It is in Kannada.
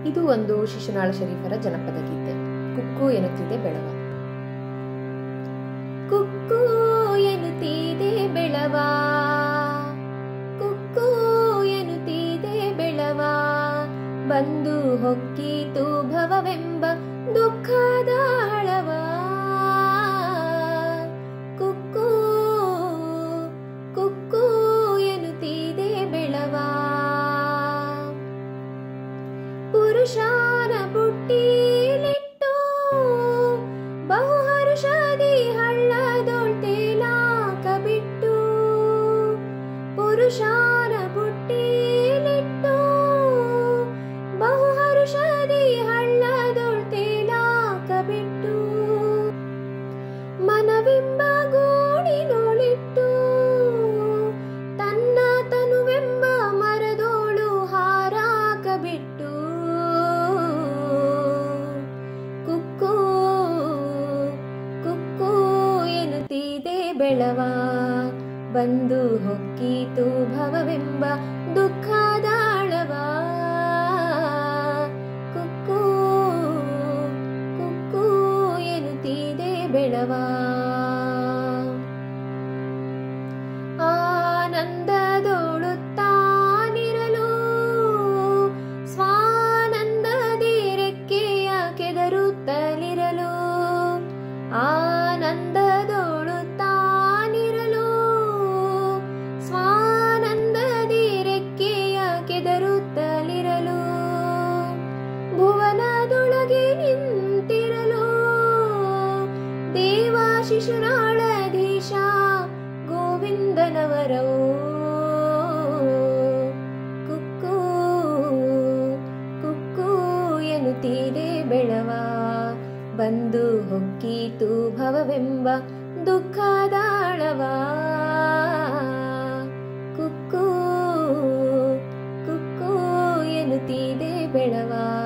ಇದು ಒಂದು ಶಿಶುನಾಳ ಶರೀಫರ ಜನಪದ ಗೀತೆ ಕುಕ್ಕು ಎನ್ನುತ್ತಿದೆ ಬೆಳವ ಕುಕ್ಕು ಎನ್ನುತ್ತಿದೆ ಬೆಳವ ಕುಕ್ಕು ಎನ್ನುತ್ತಿದೆ ಬೆಳವ ಬಂದು ಹೊಕ್ಕಿತು ಭವವೆಂಬ ದುಃಖದ ಹಳವ ಕುಕ್ಕು ಕುಕ್ಕು ಎನ್ನುತ್ತಿದೆ ಬೆಳವ ಪುರುಷನ ಬುಟ್ಟಿಲಿಟ್ಟು ಬಹು ಹರುಷದಿ ಹಳ್ಳದೊಳ್ತೇಲಾಕ ಬಿಟ್ಟು ಪುರುಷನ ಬುಟ್ಟಿಲಿಟ್ಟು ಬಹು ಹರುಷದಿ ಹಳ್ಳದೊಳ್ತೇಲಾಕ ಬಿಟ್ಟು ಮನವೆಂಬ ಗೋಣಿನೋಳಿಟ್ಟು ತನ್ನ ತನುವೆಂಬ ಮರದೋಳು ಹಾರಾಕ ಬಿಟ್ಟು ಕುಕ್ಕು ಕುಕ್ಕು ಎನ್ನುತ್ತಿದೆ ಬೆಳವ ಬಂದು ಹೊಕ್ಕಿತು ಭವವೆಂಬ ದುಃಖದಾಳವ ಕುಕ್ಕು ಕುಕ್ಕು ಎನ್ನುತ್ತಿದೆ ಬೆಳವ ಆನಂದದೊಳುತ್ತಾನಿರಲು ಸ್ವಾನಂದದಿ ರೆಕ್ಕೆಯ ಕೆದರುತ್ತಲಿರಲು ಆನಂದದೊಳುತ್ತಾನಿರಲು ಸ್ವಾನಂದದಿ ರೆಕ್ಕೆಯ ಕೆದರುತ್ತಲಿರಲು ಭುವನದೊಳಗೆ ನಿಂತಿರಲು ದೇವ ಶಿಶುನಾಳಧೀಶ ಗೋವಿಂದನವರವು ಕುಕ್ಕು ಕುಕ್ಕು ಎನ್ನುತ್ತಿದೆ ಬೆಳವ ಬಂದು ಹೊಕ್ಕಿತು ಭವವೆಂಬ ದುಃಖದಾಳವ ಕುಕ್ಕು ಕುಕ್ಕು ಎನ್ನುತ್ತಿದೆ ಬೆಳವ